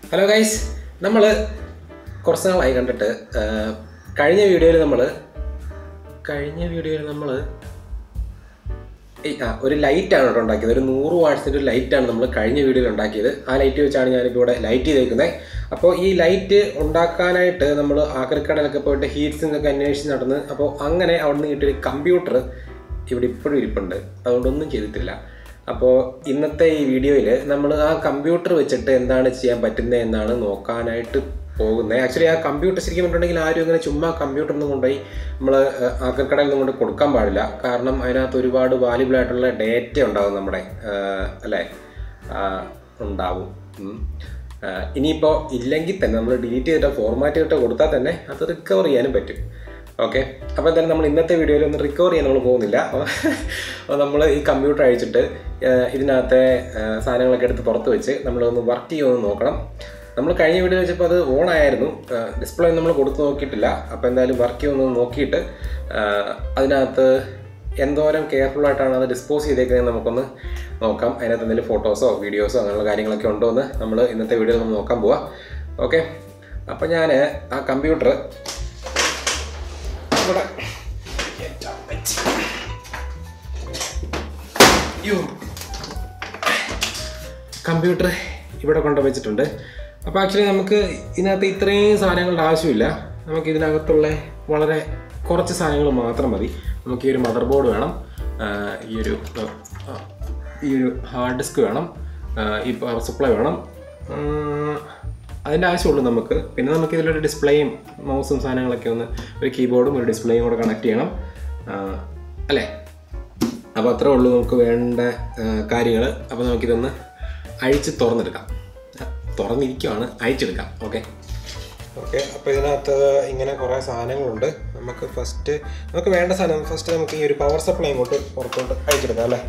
Hello guys നമ്മൾ കുറച്ച് നാളായി കണ്ടിട്ട് ആ, കഴിഞ്ഞ വീഡിയോയിൽ നമ്മൾ കഴിഞ്ഞ വീഡിയോയിൽ നമ്മൾ ആ ഒരു ലൈറ്റാണ് കേട്ടോ ഉണ്ടാക്കിയത് ഒരു നൂറ് വാട്ട്സിൻ്റെ ഒരു ലൈറ്റാണ് നമ്മൾ കഴിഞ്ഞ വീഡിയോയിൽ ഉണ്ടാക്കിയത് ആ ലൈറ്റ് വെച്ചാണ് ഞാനിപ്പോൾ ഇവിടെ ലൈറ്റ് ചെയ്തേക്കുന്നത് അപ്പോൾ ഈ ലൈറ്റ് ഉണ്ടാക്കാനായിട്ട് നമ്മൾ ആക്രിക്കടയിലൊക്കെ പോയിട്ട് ഹീറ്റ്സിംഗ് ഒക്കെ അന്വേഷിച്ച് നടന്ന് അപ്പോൾ അങ്ങനെ അവിടെ നിന്ന് കിട്ടിയൊരു കമ്പ്യൂട്ടർ ഇവിടെ ഇപ്പോഴും ഇരിപ്പുണ്ട് അതുകൊണ്ടൊന്നും ചെയ്തിട്ടില്ല അപ്പോൾ ഇന്നത്തെ ഈ വീഡിയോയിൽ നമ്മൾ ആ കമ്പ്യൂട്ടർ വെച്ചിട്ട് എന്താണ് ചെയ്യാൻ പറ്റുന്നത് എന്നാണ് നോക്കാനായിട്ട് പോകുന്നത് ആക്ച്വലി ആ കമ്പ്യൂട്ടർ ശരിക്കും പറഞ്ഞിട്ടുണ്ടെങ്കിൽ ആരും അങ്ങനെ ചുമ്മാ കമ്പ്യൂട്ടർ ഒന്നും കൊണ്ടുപോയി നമ്മൾ ആക്രിക്കടയിൽ നിന്നും കൊണ്ട് കൊടുക്കാൻ പാടില്ല കാരണം അതിനകത്ത് ഒരുപാട് വാല്യുബിൾ ആയിട്ടുള്ള ഡേറ്റ ഉണ്ടാകും നമ്മുടെ ആ, അല്ലേ ആ, ഉണ്ടാവും ഉം. ആ, ഇനിയിപ്പോൾ ഇല്ലെങ്കിൽ തന്നെ നമ്മൾ ഡിലീറ്റ് ചെയ്തിട്ട് ഫോർമാറ്റ് ചെയ്തിട്ട് കൊടുത്താൽ തന്നെ അത് റിക്കവർ ചെയ്യാനും പറ്റും ഓക്കെ അപ്പോൾ എന്തായാലും നമ്മൾ ഇന്നത്തെ വീഡിയോയിൽ ഒന്ന് റിക്കവർ ചെയ്യാൻ നമ്മൾ പോകുന്നില്ല അപ്പോൾ നമ്മൾ ഈ കമ്പ്യൂട്ടർ അഴിച്ചിട്ട് ആ, ഇതിനകത്തെ ആ, സാധനങ്ങളൊക്കെ എടുത്ത് പുറത്ത് വെച്ച് നമ്മളൊന്ന് വർക്ക് ചെയ്യുമെന്ന് നോക്കണം നമ്മൾ കഴിഞ്ഞ വീഡിയോ വെച്ചപ്പോൾ അത് ഓൺ ആയിരുന്നു ഡിസ്പ്ലേ നമ്മൾ കൊടുത്ത് നോക്കിയിട്ടില്ല അപ്പോൾ എന്തായാലും വർക്ക് ചെയ്യുമെന്ന് നോക്കിയിട്ട് ആ, അതിനകത്ത് എന്തോരം കെയർഫുൾ ആയിട്ടാണ് അത് ഡിസ്പോസ് ചെയ്തേക്കുന്നത് നമുക്കൊന്ന് നോക്കാം അതിനകത്ത് എന്തെങ്കിലും ഫോട്ടോസോ വീഡിയോസോ അങ്ങനെയുള്ള കാര്യങ്ങളൊക്കെ ഉണ്ടോ എന്ന് നമ്മൾ ഇന്നത്തെ വീഡിയോയിൽ നമ്മൾ നോക്കാൻ പോവാം ഓക്കെ അപ്പോൾ ഞാൻ ആ കമ്പ്യൂട്ടർ ഇവിടെ കയറ്റാൻ പറ്റി. യ്യോ. കമ്പ്യൂട്ടർ ഇവിടെ കൊണ്ട് വെച്ചിട്ടുണ്ട് അപ്പോൾ ആക്ച്വലി നമുക്ക് ഇതിനകത്ത് ഇത്രയും സാധനങ്ങളുടെ ആവശ്യമില്ല നമുക്ക് ഇതിനകത്തുള്ള വളരെ കുറച്ച് സാധനങ്ങൾ മാത്രം മതി നമുക്ക് ഈ ഒരു മദർ ബോർഡ് വേണം ആ, ഈ ഒരു ആ, ഈ ഒരു ഹാർഡ് ഡിസ്ക് വേണം ആ, ഈ പവർ സപ്ലൈ വേണം ഉം, അതിൻ്റെ ആവശ്യമുള്ളൂ നമുക്ക് പിന്നെ നമുക്ക് ഇതിലൊരു ഡിസ്പ്ലേയും മൗസും സാധനങ്ങളൊക്കെ ഒന്ന് ഒരു കീബോർഡും ഒരു ഡിസ്പ്ലേയും കൂടെ കണക്ട് ചെയ്യണം ആ, അല്ലേ അപ്പോൾ അത്രേ ഉള്ളൂ നമുക്ക് വേണ്ട കാര്യങ്ങൾ അപ്പോൾ നമുക്കിതൊന്ന് അഴിച്ച് തുറന്നെടുക്കാം ആ, തുറന്നിരിക്കുവാണ് അഴിച്ചെടുക്കാം ഓക്കെ ഓക്കെ അപ്പോൾ ഇതിനകത്ത് ഇങ്ങനെ കുറേ സാധനങ്ങളുണ്ട് നമുക്ക് ഫസ്റ്റ് നമുക്ക് വേണ്ട സാധനം ഫസ്റ്റ് നമുക്ക് ഈ ഒരു പവർ സപ്ലൈ ഇങ്ങോട്ട് പുറത്തോട്ട് അഴിച്ചെടുക്കാം അല്ലേ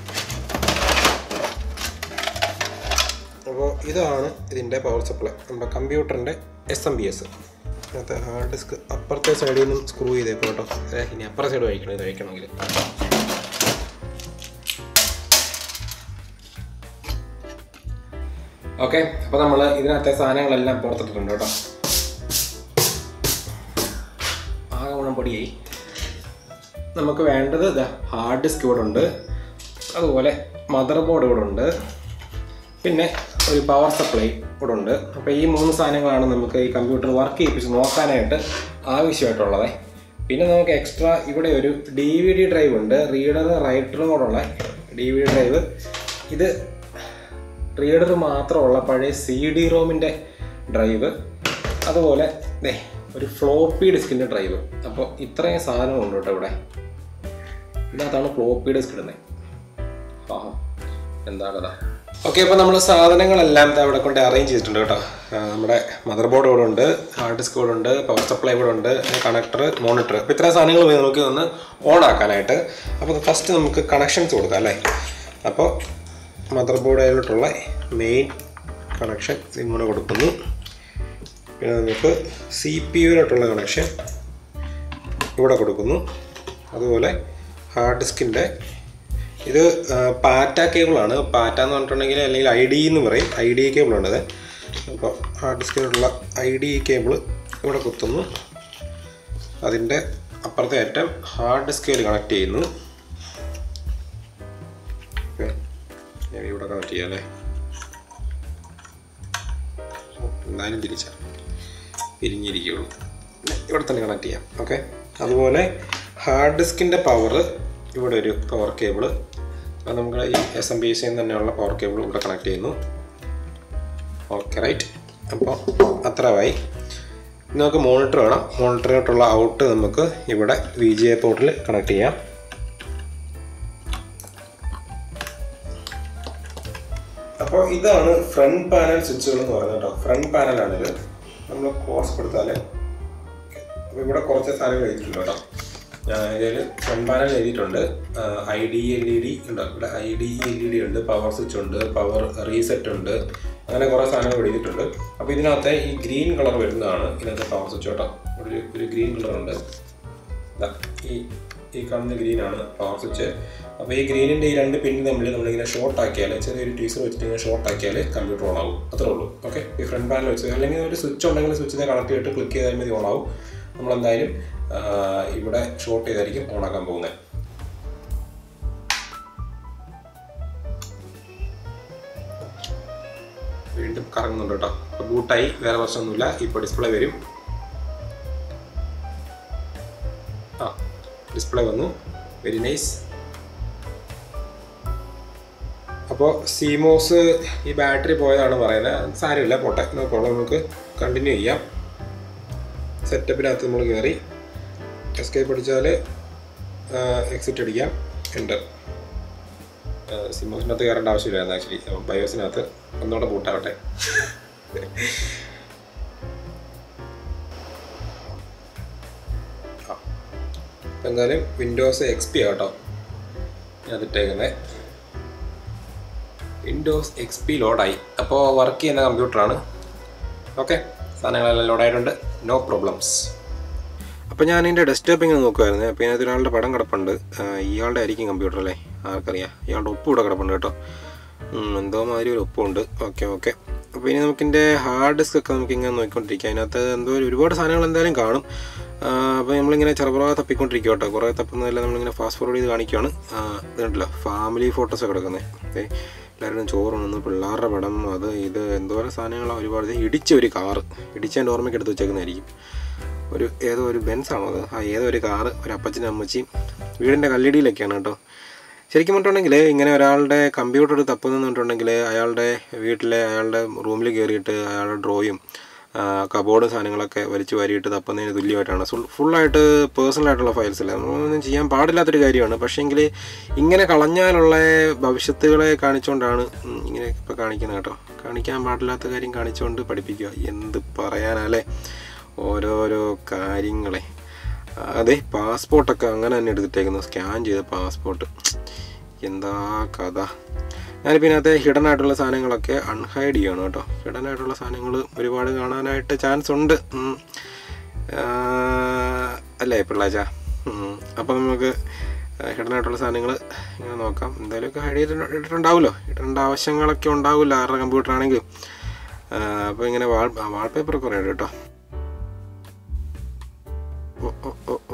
അപ്പോൾ ഇതാണ് ഇതിൻ്റെ പവർ സപ്ലൈ നമ്മുടെ കമ്പ്യൂട്ടറിൻ്റെ എസ് എം ബി എസ് അതിനകത്ത് ഹാർഡ് ഡിസ്ക് അപ്പുറത്തെ സൈഡിൽ നിന്നും സ്ക്രൂ ചെയ്തേക്കും കേട്ടോ ഏ, ഇനി അപ്പുറത്തെ സൈഡ് വഹിക്കണം ഇത് വഹിക്കണമെങ്കിൽ ഓക്കെ അപ്പോൾ നമ്മൾ ഇതിനകത്തെ സാധനങ്ങളെല്ലാം പുറത്തിട്ടിട്ടുണ്ട് കേട്ടോ ആകെ ഗുണം പൊടിയായി നമുക്ക് വേണ്ടത് ഇതാ ഹാർഡ് ഡിസ്ക് ഇവിടെ ഉണ്ട് അതുപോലെ മദർ ബോർഡ് ഇവിടെ ഉണ്ട് പിന്നെ ഒരു പവർ സപ്ലൈ ഇവിടെ ഉണ്ട് അപ്പോൾ ഈ മൂന്ന് സാധനങ്ങളാണ് നമുക്ക് ഈ കമ്പ്യൂട്ടർ വർക്ക് ചെയ്യിപ്പിച്ച് നോക്കാനായിട്ട് ആവശ്യമായിട്ടുള്ളത് പിന്നെ നമുക്ക് എക്സ്ട്രാ ഇവിടെ ഒരു ഡി വി ഡി ഡ്രൈവ് ഉണ്ട് റീഡറും റൈറ്ററും കൂടെ ഡി വി ഡി ഡ്രൈവ് ഇത് റീഡർ മാത്രമുള്ള പഴയ സി ഡി റോമിൻ്റെ ഡ്രൈവ് അതുപോലെ ദേ ഒരു ഫ്ലോപ്പി ഡിസ്കിൻ്റെ ഡ്രൈവ് അപ്പോൾ ഇത്രയും സാധനങ്ങളുണ്ട് കേട്ടോ ഇവിടെ ഇതിനകത്താണ് ഫ്ലോപ്പി ഡിസ്ക് ഇടുന്നത് ആഹാ എന്താ കഥ ഓക്കെ അപ്പോൾ നമ്മൾ സാധനങ്ങളെല്ലാം ദാ ഇവിടെ കൊണ്ട് അറേഞ്ച് ചെയ്തിട്ടുണ്ട് കേട്ടോ ആ, നമ്മുടെ മദർ ബോർഡ് ഇവിടെ ഉണ്ട് ഹാർഡ് ഡിസ്ക് ഇവിടെ ഉണ്ട് പവർ സപ്ലൈ ഇവിടെ ഉണ്ട് കണക്ടർ മോണിറ്റർ അപ്പോൾ ഇത്ര സാധനങ്ങൾ മതി നമുക്ക് ഒന്ന് ഓൺ ആക്കാനായിട്ട് അപ്പോൾ ഫസ്റ്റ് നമുക്ക് കണക്ഷൻസ് കൊടുക്കാം അല്ലേ അപ്പോൾ മദർ ബോർഡിലോട്ടുള്ള മെയിൻ കണക്ഷൻ ഇങ്ങനെ കൊടുക്കുന്നു പിന്നെ നമുക്ക് സി പി യുയിലോട്ടുള്ള കണക്ഷൻ ഇവിടെ കൊടുക്കുന്നു അതുപോലെ ഹാർഡ് ഡിസ്കിൻ്റെ ഇത് ആ, പാറ്റ കേബിളാണ് പാറ്റ എന്ന് പറഞ്ഞിട്ടുണ്ടെങ്കിൽ അല്ലെങ്കിൽ ഐ ഡി എന്ന് പറയും ഐ ഡി കേബിളാണിത് അപ്പോൾ ഹാർഡ് ഡിസ്കിലുള്ള ഐ ഡി കേബിൾ ഇവിടെ കുത്തുന്നു അതിൻ്റെ അപ്പുറത്തെ അറ്റം ഹാർഡ് ഡിസ്കിൽ കണക്ട് ചെയ്യുന്നു ഓക്കെ ഞാൻ ഇവിടെ കണക്ട് ചെയ്യാം അല്ലേ എന്തായാലും തിരിച്ചാൽ പിരിഞ്ഞിരിക്കുകയുള്ളൂ പിന്നെ ഇവിടെ തന്നെ കണക്ട് ചെയ്യാം ഓക്കെ അതുപോലെ ഹാർഡ് ഡിസ്കിൻ്റെ പവർ ഇവിടെ ഒരു പവർ കേബിൾ അത് നമുക്ക് ഈ എസ് എം ബി സിയിൽ തന്നെയുള്ള പവർ കേബിൾ ഇവിടെ കണക്ട് ചെയ്യുന്നു ഓക്കെ റൈറ്റ് അപ്പോൾ അത്രയായി ഇനി നമുക്ക് മോണിറ്റർ വേണം മോണിറ്ററിലോട്ടുള്ള ഔട്ട് നമുക്ക് ഇവിടെ വി ജി എ പോർട്ടിൽ കണക്ട് ചെയ്യാം അപ്പോൾ ഇതാണ് ഫ്രണ്ട് പാനൽ സ്വിച്ചുകൾ എന്ന് പറയുന്നത് കേട്ടോ ഫ്രണ്ട് പാനലാണിത് നമ്മൾ ക്ലോസ് കൊടുത്താൽ അപ്പോൾ ഇവിടെ കുറച്ച് സാധനങ്ങൾ എഴുതിയിട്ടുണ്ട് കേട്ടോ ഞാൻ ഇതിൽ ഫ്രണ്ട് പാനൽ എഴുതിയിട്ടുണ്ട് I D L E D ഉണ്ട് ഇവിടെ I D L E D ഉണ്ട് പവർ സ്വിച്ച് ഉണ്ട് പവർ റീസെറ്റ് ഉണ്ട് അങ്ങനെ കുറേ സാധനങ്ങൾ എഴുതിയിട്ടുണ്ട് അപ്പോൾ ഇതിനകത്ത് ഈ ഗ്രീൻ കളർ വരുന്നതാണ് ഇതിനകത്ത് പവർ സ്വിച്ച് കേട്ടോ ഇവിടെ ഒരു ഒരു ഗ്രീൻ കളർ ഉണ്ട് ദാ ഈ ഈ കാണുന്ന ഗ്രീനാണ് പവർ സ്വിച്ച് അപ്പോൾ ഈ ഗ്രീനിൻ്റെ ഈ രണ്ട് പിൻ തമ്മിൽ നമ്മളിങ്ങനെ ഷോർട്ട് ആക്കിയാൽ ചെറിയൊരു ടീസർ വെച്ചിട്ട് ഇങ്ങനെ ഷോർട്ട് ആക്കിയാൽ കമ്പ്യൂട്ടർ ഓൺ ആവും അത്രേ ഉള്ളൂ ഓക്കെ ഈ ഫ്രണ്ട് പാനൽ വെച്ച് അല്ലെങ്കിൽ ഒരു സ്വിച്ച് ഉണ്ടെങ്കിൽ സ്വിച്ചിനെ കണക്ട് ചെയ്തിട്ട് ക്ലിക്ക് ചെയ്താൽ മതി ഓണാവും നമ്മളെന്തായാലും ആ, ഇവിടെ ഷോർട്ട് ചെയ്തായിരിക്കും ഓണാക്കാൻ പോകുന്നത് വീണ്ടും കറങ്ങുന്നുണ്ട് കേട്ടോ അപ്പോൾ ബൂട്ടായി വേറെ പ്രശ്നമൊന്നുമില്ല ഇപ്പോൾ ഡിസ്പ്ലേ വരും ആ ഡിസ്പ്ലേ വന്നു വെരി നൈസ് അപ്പോൾ സീമോസ് ഈ ബാറ്ററി പോയതാണ് പറയുന്നത് സാരമില്ല പോട്ടെ നോ പ്രോബ്ലം നമുക്ക് കണ്ടിന്യൂ ചെയ്യാം സെറ്റപ്പിനകത്ത് നമ്മൾ കയറി എസ്കേപ്പ് അടിച്ചാൽ എക്സിറ്റ് അടിക്കാം എൻ്റർ സിമോസിനകത്ത് കയറേണ്ട ആവശ്യമില്ലായിരുന്നു ആക്ച്വലി ബയോസിനകത്ത് ഒന്നുകൂടെ ബൂട്ടാവട്ടെ ആ ഇപ്പം എന്തായാലും വിൻഡോസ് എക്സ് പി ആട്ടോ ഞാൻ ഇട്ടേക്കുന്നത് വിൻഡോസ് എക്സ് പി ലോഡായി അപ്പോൾ വർക്ക് ചെയ്യുന്ന കമ്പ്യൂട്ടറാണ് ഓക്കെ സാധനങ്ങളെല്ലാം ലോഡായിട്ടുണ്ട് നോ പ്രോബ്ലംസ് അപ്പോൾ ഞാൻ ഇതിൻ്റെ ഡെസ്ക്ടോപ്പ് ഇങ്ങനെ നോക്കുമായിരുന്നു അപ്പോൾ ഇതിനകത്ത് ഒരാളുടെ പടം കിടപ്പുണ്ട് ആ, ഇയാളുടെ ആയിരിക്കും കമ്പ്യൂട്ടർ അല്ലേ ആർക്കറിയാം ഇയാളുടെ ഒപ്പ് ഇവിടെ കിടപ്പുണ്ട് കേട്ടോ ഉം, എന്തോ മാതിരി ഒരു ഒപ്പുണ്ട് ഓക്കെ ഓക്കെ അപ്പോൾ ഇനി നമുക്കിൻ്റെ ഹാർഡ് ഡിസ്ക് ഒക്കെ നമുക്ക് ഇങ്ങനെ നോക്കിക്കൊണ്ടിരിക്കാം അതിനകത്ത് എന്തോ ഒരു ഒരുപാട് സാധനങ്ങൾ എന്തായാലും കാണും ആ, അപ്പോൾ നമ്മളിങ്ങനെ ചെറുപുറ തപ്പിക്കൊണ്ടിരിക്കും കേട്ടോ കുറേ തപ്പുന്നതെല്ലാം നമ്മളിങ്ങനെ ഫാസ്റ്റ് ഫോർവേഡ് ചെയ്ത് കാണിക്കുകയാണ് ആ, ഇത് കണ്ടല്ലോ ഫാമിലി ഫോട്ടോസ് കിടക്കുന്നത് ഏ എല്ലാവരും ചോറുണ്ടെന്ന് പിള്ളേരുടെ പടം അത് ഇത് എന്തോരം സാധനങ്ങളാണ് ഒരുപാട് ഇത് ഇടിച്ച ഒരു കാറ് ഇടിച്ചതിൻ്റെ ഓർമ്മയ്ക്ക് എടുത്ത് വെച്ചേക്കുന്നതായിരിക്കും ഒരു ഏതോ ഒരു ബെൻസ് ആണോ അത് ആ ഏതോ ഒരു കാറ് ഒരു അപ്പച്ചനും അമ്മച്ചിയും വീടിൻ്റെ കല്ലിടിയിലൊക്കെയാണ് കേട്ടോ ശരിക്കും പറഞ്ഞിട്ടുണ്ടെങ്കിൽ ഇങ്ങനെ ഒരാളുടെ കമ്പ്യൂട്ടർ തപ്പുന്നുണ്ടെങ്കിൽ അയാളുടെ വീട്ടിലെ അയാളുടെ റൂമിൽ കയറിയിട്ട് അയാളുടെ ഡ്രോയും കബോർഡ് സാധനങ്ങളൊക്കെ വലിച്ചു വാരിയിട്ട് തപ്പുന്നതിന് തുല്യമായിട്ടാണ് ഫുൾ ഫുള്ളായിട്ട് പേഴ്സണലായിട്ടുള്ള ഫയൽസ് അല്ല നമ്മളൊന്നും ചെയ്യാൻ പാടില്ലാത്തൊരു കാര്യമാണ് പക്ഷേങ്കിൽ ഇങ്ങനെ കളഞ്ഞാലുള്ള ഭവിഷ്യത്തുകളെ കാണിച്ചുകൊണ്ടാണ് ഉം, ഇങ്ങനെ ഇപ്പോൾ കാണിക്കുന്നത് കേട്ടോ കാണിക്കാൻ പാടില്ലാത്ത കാര്യം കാണിച്ചുകൊണ്ട് പഠിപ്പിക്കുക എന്ത് പറയാനല്ലേ ഓരോരോ കാര്യങ്ങളെ അതെ പാസ്പോർട്ടൊക്കെ അങ്ങനെ തന്നെ എടുത്തിട്ടേക്കുന്നു സ്കാൻ ചെയ്ത പാസ്പോർട്ട് എന്താ കഥ ഞാനിപ്പോൾ ഇതിനകത്ത് ഹിഡൻ ആയിട്ടുള്ള സാധനങ്ങളൊക്കെ അൺഹൈഡ് ചെയ്യണം കേട്ടോ ഹിഡൻ ആയിട്ടുള്ള സാധനങ്ങൾ ഒരുപാട് കാണാനായിട്ട് ചാൻസ് ഉണ്ട് ഉം. ആ, അല്ലേ പിള്ളാച്ച അപ്പം നമുക്ക് ഹിഡൻ ആയിട്ടുള്ള സാധനങ്ങൾ ഇങ്ങനെ നോക്കാം എന്തായാലുമൊക്കെ ഹൈഡ് ചെയ്തിട്ട് ഇട്ടിട്ടുണ്ടാവുമല്ലോ ഇടേണ്ട ആവശ്യങ്ങളൊക്കെ ഉണ്ടാവില്ല ആരുടെ കമ്പ്യൂട്ടർ ആണെങ്കിലും അപ്പോൾ ഇങ്ങനെ വാൾ വാൾപേപ്പർ കുറേ ഉണ്ട് കേട്ടോ ഓ ഓ ഓ ഓ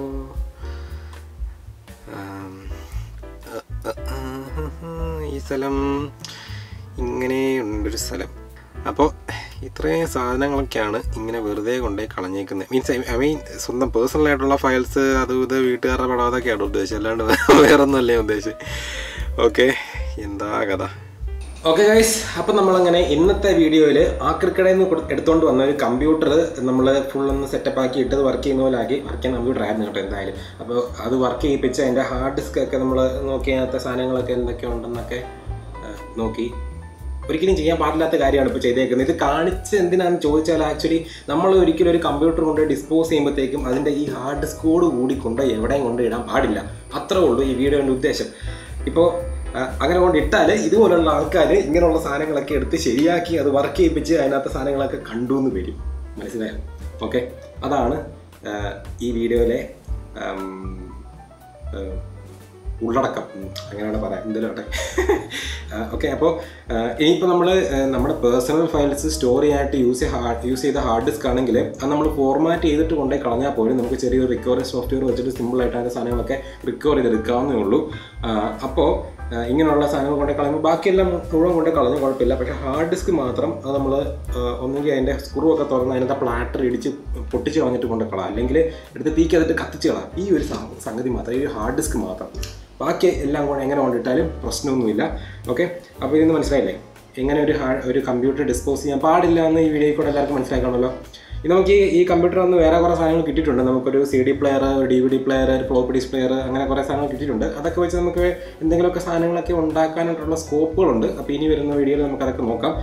ആം, അ, അ, ആ, ഹ, ഹ, ഈ സ്ഥലം ഇങ്ങനെ ഉണ്ടൊരു സ്ഥലം അപ്പോൾ ഇത്രയും സാധനങ്ങളൊക്കെയാണ് ഇങ്ങനെ വെറുതെ കൊണ്ടുപോയി കളഞ്ഞേക്കുന്നത് മീൻസ് ഐ മീൻ സ്വന്തം പേഴ്സണൽ ആയിട്ടുള്ള ഫയൽസ് അത് ഇത് വീട്ടുകാരുടെ പടം അതൊക്കെയാണ് ഉദ്ദേശിച്ചത് അല്ലാണ്ട് വേറെ ഒന്നുമല്ലേ ഉദ്ദേശിച്ചത് ഓക്കെ എന്താ കഥ ഓക്കെ ഗൈസ് അപ്പം നമ്മളങ്ങനെ ഇന്നത്തെ വീഡിയോയിൽ ആക്രിക്കടയിൽ നിന്ന് കൊടു- എടുത്തുകൊണ്ട് വന്ന ഒരു കമ്പ്യൂട്ടർ നമ്മൾ ഫുൾ ഒന്ന് സെറ്റപ്പ് ആക്കി ഇട്ടത് വർക്ക് ചെയ്യുന്ന പോലെ ആക്കി വർക്ക് ചെയ്യുന്ന കമ്പ്യൂട്ടർ ആയിരുന്നു കേട്ടോ എന്തായാലും അപ്പോൾ അത് വർക്ക് ചെയ്യിപ്പിച്ച് അതിൻ്റെ ഹാർഡ് ഡിസ്ക് ഒക്കെ നമ്മൾ നോക്കി അതിനകത്തെ സാധനങ്ങളൊക്കെ എന്തൊക്കെ ഉണ്ടെന്നൊക്കെ ആ, നോക്കി ഒരിക്കലും ചെയ്യാൻ പാടില്ലാത്ത കാര്യമാണ് ഇപ്പോൾ ചെയ്തേക്കുന്നത് ഇത് കാണിച്ച് എന്തിനാണെന്ന് ചോദിച്ചാൽ ആക്ച്വലി നമ്മൾ ഒരിക്കലും ഒരു കമ്പ്യൂട്ടർ കൊണ്ട് ഡിസ്പോസ് ചെയ്യുമ്പോഴത്തേക്കും അതിൻ്റെ ഈ ഹാർഡ് ഡിസ്കോട് കൂടി കൊണ്ട് എവിടെയും കൊണ്ട് ഇടാൻ പാടില്ല അത്രേ ഉള്ളൂ ഈ വീഡിയോൻ്റെ ഉദ്ദേശം ഇപ്പോൾ അങ്ങനെ കൊണ്ട് ഇട്ടാൽ ഇതുപോലുള്ള ആൾക്കാർ ഇങ്ങനെയുള്ള സാധനങ്ങളൊക്കെ എടുത്ത് ശരിയാക്കി അത് വർക്ക് ചെയ്യിപ്പിച്ച് അതിനകത്ത് സാധനങ്ങളൊക്കെ കണ്ടു എന്ന് വരും മനസ്സിലായോ ഓക്കെ അതാണ് ആ, ഈ വീഡിയോയിലെ ആം, ആ, ഉള്ളടക്കം ഉം, അങ്ങനെയാണ് പറയാം എന്തെങ്കിലും ആട്ടെ ഓക്കെ അപ്പോൾ ഇനിയിപ്പോൾ നമ്മൾ നമ്മുടെ പേഴ്സണൽ ഫയൽസ് സ്റ്റോർ ചെയ്യാനായിട്ട് യൂസ് ഹാർഡ് യൂസ് ചെയ്ത ഹാർഡ് ഡിസ്ക് ആണെങ്കിൽ അത് നമ്മൾ ഫോർമാറ്റ് ചെയ്തിട്ട് കൊണ്ടുപോയി കളഞ്ഞാൽ പോലും നമുക്ക് ചെറിയൊരു റിക്കവറി സോഫ്റ്റ്വെയർ വെച്ചിട്ട് സിമ്പിളായിട്ട് അതിൻ്റെ സാധനങ്ങളൊക്കെ റിക്കവർ ചെയ്തെടുക്കാവുന്നേ ഉള്ളൂ അപ്പോൾ ഇങ്ങനെയുള്ള സാധനങ്ങൾ കൊണ്ടേ കളയുമ്പോൾ ബാക്കിയെല്ലാം മുഴുവൻ കൊണ്ടേ കളഞ്ഞു കുഴപ്പമില്ല പക്ഷേ ഹാർഡ് ഡിസ്ക് മാത്രം അത് നമ്മൾ ഒന്നുകിൽ അതിൻ്റെ സ്ക്രൂ ഒക്കെ തുറന്ന് അതിനകത്ത് പ്ലാറ്റർ ഇടിച്ച് പൊട്ടിച്ച് കളഞ്ഞിട്ട് കൊണ്ട് കളാം അല്ലെങ്കിൽ എടുത്ത് തീക്കകത്തിട്ട് കത്തിച്ച് കളാം ഈ ഒരു സം- സംഗതി മാത്രം ഈ ഒരു ഹാർഡ് ഡിസ്ക് മാത്രം ബാക്കി എല്ലാം കൂടെ എങ്ങനെ കൊണ്ടിട്ടാലും പ്രശ്നമൊന്നുമില്ല ഓക്കെ അപ്പോൾ ഇതിന് മനസ്സിലായില്ലേ എങ്ങനെ ഒരു ഹാ ഒരു കമ്പ്യൂട്ടർ ഡിസ്പോസ് ചെയ്യാൻ പാടില്ല എന്ന് ഈ വീഡിയോയിൽ കൂടെ എല്ലാവർക്കും മനസ്സിലാക്കണമല്ലോ ഇത് നമുക്ക് ഈ ഈ കമ്പ്യൂട്ടർ ഒന്ന് വേറെ കുറേ സാധനങ്ങൾ കിട്ടിയിട്ടുണ്ട് നമുക്കൊരു സി ഡി പ്ലെയർ ഒരു ഡി വി ഡി പ്ലെയർ ഒരു ഫ്ലോപ്പി ഡിസ്ക് പ്ലെയർ അങ്ങനെ കുറേ സാധനങ്ങൾ കിട്ടിയിട്ടുണ്ട് അതൊക്കെ വെച്ച് നമുക്ക് എന്തെങ്കിലുമൊക്കെ സാധനങ്ങളൊക്കെ ഉണ്ടാക്കാനായിട്ടുള്ള സ്കോപ്പുകളുണ്ട് അപ്പോൾ ഇനി വരുന്ന വീഡിയോയിൽ നമുക്ക് അതൊക്കെ നോക്കാം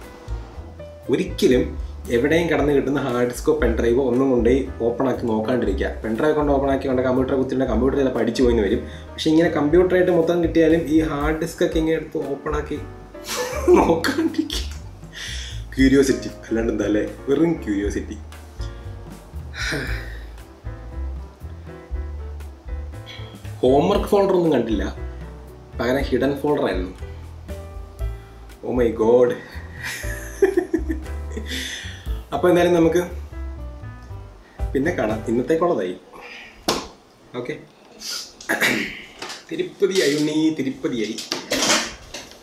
ഒരിക്കലും എവിടെയും കടന്ന് കിട്ടുന്ന ഹാർഡ് ഡിസ്കോ പെൻഡ്രൈവോ ഒന്നും കൊണ്ടുപോയി ഓപ്പൺ ആക്കി നോക്കാണ്ടിരിക്കുക പെൻഡ്രൈവ് കൊണ്ട് ഓപ്പൺ ആക്കി കൊണ്ട് കമ്പ്യൂട്ടർ കുത്തിൻ്റെ കമ്പ്യൂട്ടർ ചിലപ്പോൾ അടിച്ചു പോയിന്ന് വരും പക്ഷേ ഇങ്ങനെ കമ്പ്യൂട്ടറായിട്ട് മൊത്തം കിട്ടിയാലും ഈ ഹാർഡ് ഡിസ്ക് ഒക്കെ ഇങ്ങനെ എടുത്ത് ഓപ്പൺ ആക്കി നോക്കാണ്ടിരിക്കുക ക്യൂരിയോസിറ്റി അല്ലാണ്ട് എന്താ അല്ലേ വെറും ക്യൂരിയോസിറ്റി ഹോംവർക്ക് ഫോൾഡർ ഒന്നും കണ്ടില്ല പകരം ഹിഡൻ ഫോൾഡർ ആയിരുന്നു ഓ മൈ ഗോഡ് അപ്പോൾ എന്തായാലും നമുക്ക് പിന്നെ കാണാം ഇന്നത്തേക്കുള്ളതായി ഓക്കെ തിരുപ്പതിയായി ഉണ്ണി തിരുപ്പതിയായി